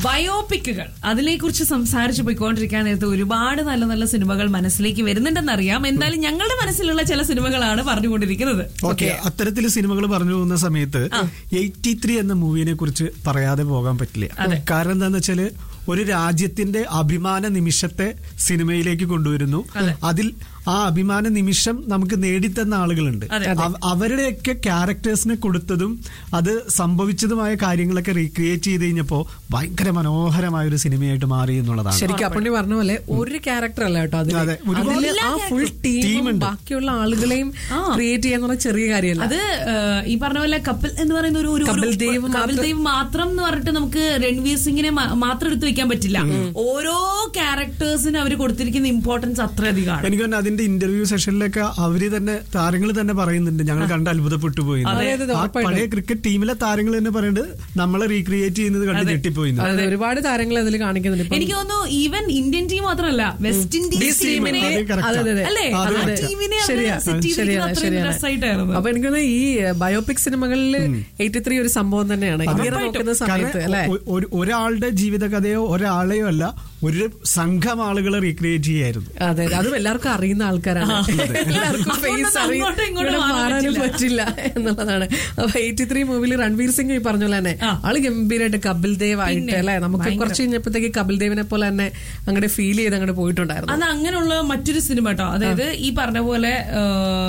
ബയോപിക്കുകൾ അതിനെ കുറിച്ച് സംസാരിച്ചു പോയിക്കൊണ്ടിരിക്കാൻ നേരത്തെ ഒരുപാട് നല്ല നല്ല സിനിമകൾ മനസ്സിലേക്ക് വരുന്നുണ്ടെന്നറിയാം എന്തായാലും ഞങ്ങളുടെ മനസ്സിലുള്ള ചില സിനിമകളാണ് പറഞ്ഞുകൊണ്ടിരിക്കുന്നത് ഓക്കെ അത്തരത്തിൽ സിനിമകൾ പറഞ്ഞു പോകുന്ന സമയത്ത് എയ്റ്റി ത്രീ എന്ന മൂവിനെ കുറിച്ച് പറയാതെ പോകാൻ പറ്റില്ല കാരണം എന്താന്ന് വെച്ചാല് ഒരു രാജ്യത്തിന്റെ അഭിമാന നിമിഷത്തെ സിനിമയിലേക്ക് കൊണ്ടുവരുന്നു അതിൽ ആ അഭിമാന നിമിഷം നമുക്ക് നേടിത്തന്ന ആളുകളുണ്ട് അവ- അവരുടെയൊക്കെ ക്യാരക്ടേഴ്സിനെ കൊടുത്തതും അത് സംഭവിച്ചതുമായ കാര്യങ്ങളൊക്കെ റീക്രിയേറ്റ് ചെയ്ത് കഴിഞ്ഞപ്പോ ഭയങ്കര മനോഹരമായ ഒരു സിനിമയായിട്ട് മാറി എന്നുള്ളതാണ് ശരിക്കും അപ്പണ്ണി പറഞ്ഞ പോലെ ഒരു ക്യാരക്ടർ അല്ല കേട്ടോ അതില്. അതെ, ഒരുപാട് അതില് ആ ഫുൾ ടീമും ടീമുണ്ട്. ബാക്കിയുള്ള ആളുകളെയും ക്രിയേറ്റ് ചെയ്യാന്നുള്ള ചെറിയ കാര്യമല്ല അത് ഏഹ്, ഈ പറഞ്ഞ പോലെ കപിൽ എന്ന് പറയുന്ന ഒരു ഒരു കപിൽ ഒരു- ദേവ് കപിൽ മാത്രം- ദേവ് മാത്രം എന്ന് പറഞ്ഞിട്ട് നമുക്ക് രൺവീർ സിംഗിനെ മാ- മാത്രം എടുത്തു വെക്കാൻ പറ്റില്ല ഓരോ ക്യാരക്ടേഴ്സിന് അവർ കൊടുത്തിരിക്കുന്ന ഇമ്പോർട്ടൻസ് അത്രയധികമാണ് എനിക്ക് തന്നെ അതിന്റെ ഇന്റർവ്യൂ സെഷനിലൊക്കെ അവര് തന്നെ താരങ്ങൾ തന്നെ പറയുന്നുണ്ട് ഞങ്ങൾ കണ്ട് അത്ഭുതപ്പെട്ടു പോയി എന്ന്. അതെ, അതെ, ആ ഉറപ്പായിട്ടും. പഴയ ക്രിക്കറ്റ് ടീമിലെ താരങ്ങൾ തന്നെ പറയുന്നത് നമ്മളെ റീക്രിയേറ്റ് ചെയ്യുന്നത് കണ്ട് ഞെട്ടിപ്പോയി എന്ന്. അതെ ഒരുപാട് താരങ്ങൾ അതിൽ കാണിക്കുന്നുണ്ട് ഇപ്പം എനിക്ക് തോന്നുന്നു ഈവൻ ഇന്ത്യൻ ടീം മാത്രമല്ല വെസ്റ്റ് ഇൻഡീസ് ടീമിനെ അത് correct അതെ, അതെ, അതെ. അല്ലേ അത് ആ correct. ടീമിനെ അവര് ശരിയാ, set ചെയ്തിരിക്കുന്നത് ശരിയാണ്, അത്രയും ശരിയാണ്. രസമായിട്ടായിരുന്നു അപ്പൊ എനിക്ക് തോന്നുന്നു ഈ ബയോപിക് സിനിമകളിൽ എയ്റ്റി ത്രീ ഒരു സംഭവം തന്നെയാണ് ഇങ്ങനെ നോക്കുന്ന സമയത്ത് കാരണം അല്ലെ ഒ- ഒരു- ഒരാളുടെ ജീവിതകഥയോ ഒരാളെയോ അല്ല ഒരു സംഘം ആളുകളെ റീക്രിയേറ്റ് ചെയ്യായിരുന്നു അതെ അതെ. അതും എല്ലാവർക്കും അറിയുന്ന ആൾക്കാരാണ് എല്ലാവർക്കും അതുകൊണ്ട് ഫേസ് അറിയാം അങ്ങോട്ടും ഇങ്ങോട്ടും ഇവിടെ മാറാൻ മാറാനും പറ്റില്ല. പറ്റില്ല എന്നുള്ളതാണ് അപ്പൊ എയ്റ്റി ത്രീ മൂവിൽ രൺവീർ സിംഗ് ഈ പറഞ്ഞ പോലെ തന്നെ ആള് ഗംഭീരമായിട്ട് കപിൽ ദേവ് ആയിട്ട് പിന്നെ, അല്ലെ നമുക്ക് ഭയങ്കര. കുറച്ച് കഴിഞ്ഞപ്പോഴത്തേക്ക് കപിൽ ദേവിനെ പോലെ തന്നെ അങ്ങോട്ട് ഫീൽ ചെയ്ത് അങ്ങോട്ട് പോയിട്ടുണ്ടായിരുന്നു അത് അങ്ങനെയുള്ള മറ്റൊരു സിനിമ കേട്ടോ അതായത് ഈ പറഞ്ഞ പോലെ ആ,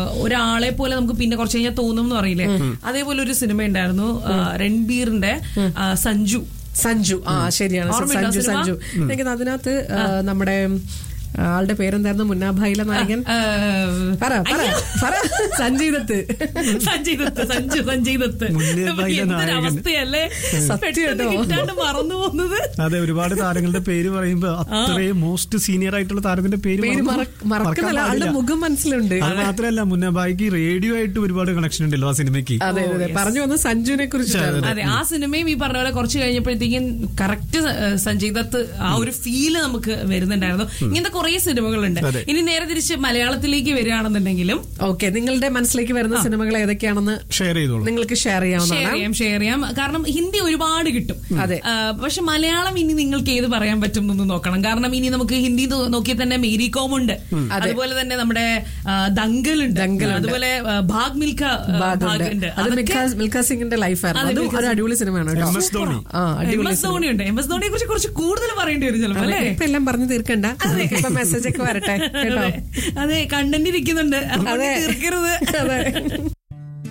ഒരാളെ പോലെ നമുക്ക് പിന്നെ കുറച്ച് കഴിഞ്ഞാൽ തോന്നും എന്ന് പറയില്ലേ അതേപോലെ ഒരു സിനിമ ഉണ്ടായിരുന്നു ആ, രൺബീറിന്റെ ആ, സഞ്ജു സഞ്ജു ആ ശരിയാണ് ഓർമ്മയുണ്ടോ സഞ്ജു സിനിമ? സഞ്ജു എനിക്ക് അതിനകത്ത് ആ, നമ്മുടെ ആ, ആളുടെ പേരെന്തായിരുന്നു മുന്നാഭായിലെ നായകൻ ആ, പറ പറ അയ്യോ. പറ സഞ്ജയ് ദത്ത് സഞ്ജയ് ദത്ത് സഞ്ജു സഞ്ജയ് ദത്ത് മുന്നേ ഭയങ്കര നായകൻ. എന്തൊരവസ്ഥയല്ലേ സത്യം പെട്ടെന്ന് കേട്ടോ. കിട്ടാണ്ട് മറന്നു പോകുന്നത് അതെ ഒരുപാട് താരങ്ങളുടെ പേര് പറയുമ്പോ അത്രയും മോസ്റ്റ് സീനിയർ ആയിട്ടുള്ള താരത്തിന്റെ പേര് പേര് മറന്നു- മറക്ക- മറക്കാൻ മറക്കുന്നില്ല ആളുടെ പാടില്ല. മുഖം മനസ്സിലുണ്ട് അത് മാത്രമല്ല മുന്നബായിക്ക് റേഡിയോ ആയിട്ട് ഒരുപാട് കണക്ഷൻ ഉണ്ടല്ലോ ആ സിനിമയ്ക്ക് അതെ അതെ പറഞ്ഞു വന്ന സഞ്ജുവിനെ കുറിച്ച് അതെ ആ സിനിമയും ഈ പറഞ്ഞ പോലെ കുറച്ച് കഴിഞ്ഞപ്പോഴത്തേക്കും കറക്റ്റ് സഞ്ജയ് ദത്ത് ആ ഒരു ഫീല് നമുക്ക് വരുന്നുണ്ടായിരുന്നു ഇങ്ങനത്തെ കുറെ സിനിമകളുണ്ട് അതെ. ഇനി നേരെ തിരിച്ച് മലയാളത്തിലേക്ക് വരികയാണെന്നുണ്ടെങ്കിലും ഓക്കെ നിങ്ങളുടെ മനസ്സിലേക്ക് വരുന്ന സിനിമകൾ ഏതൊക്കെയാണെന്ന് ഷെയർ ചെയ്തോളൂ നിങ്ങൾക്ക് ഷെയർ ഷെയർ ചെയ്യാവുന്നതാണ് ചെയ്യാം ഷെയർ ചെയ്യാം കാരണം ഹിന്ദി ഒരുപാട് കിട്ടും അതെ. ആ, പക്ഷെ മലയാളം ഇനി നിങ്ങൾക്ക് ഏത് പറയാൻ പറ്റും എന്നൊന്ന് നോക്കണം കാരണം ഇനി നമുക്ക് ഹിന്ദി നോ- നോക്കിയാൽ തന്നെ മേരി കോം ഉണ്ട് അതുപോലെ തന്നെ നമ്മുടെ ആ, ദങ്കൽ ഉണ്ട് അതുപോലെ ആ, ഭാഗ് മിൽഖ ആ, ഭാഗ് ഉണ്ട് അത് അതൊക്കെ മിൽഖ- മിൽഖ സിംഗിന്റെ ലൈഫായിരുന്നു അതെ, അതും മിൽഖ ഒരു അടിപൊളി സിനിമയാണ് കേട്ടോ എം എസ് ധോണി ആ എം അടിപൊളി എസ് ധോണി ഉണ്ട് എം എസ് ധോണിയെ കുറിച്ച് കുറച്ച് കൂടുതൽ പറയേണ്ടി വരും ചിലപ്പോൾ അല്ലേ ഇപ്പൊ എല്ലാം പറഞ്ഞു തീർക്കണ്ട ഇപ്പൊ മെസ്സേജ് ഒക്കെ വരട്ടെ കേട്ടോ അതെ കണ്ടന്റ് ഇരിക്കുന്നുണ്ട് അതുകൊണ്ട് അതെ. തീർക്കരുത് അതെ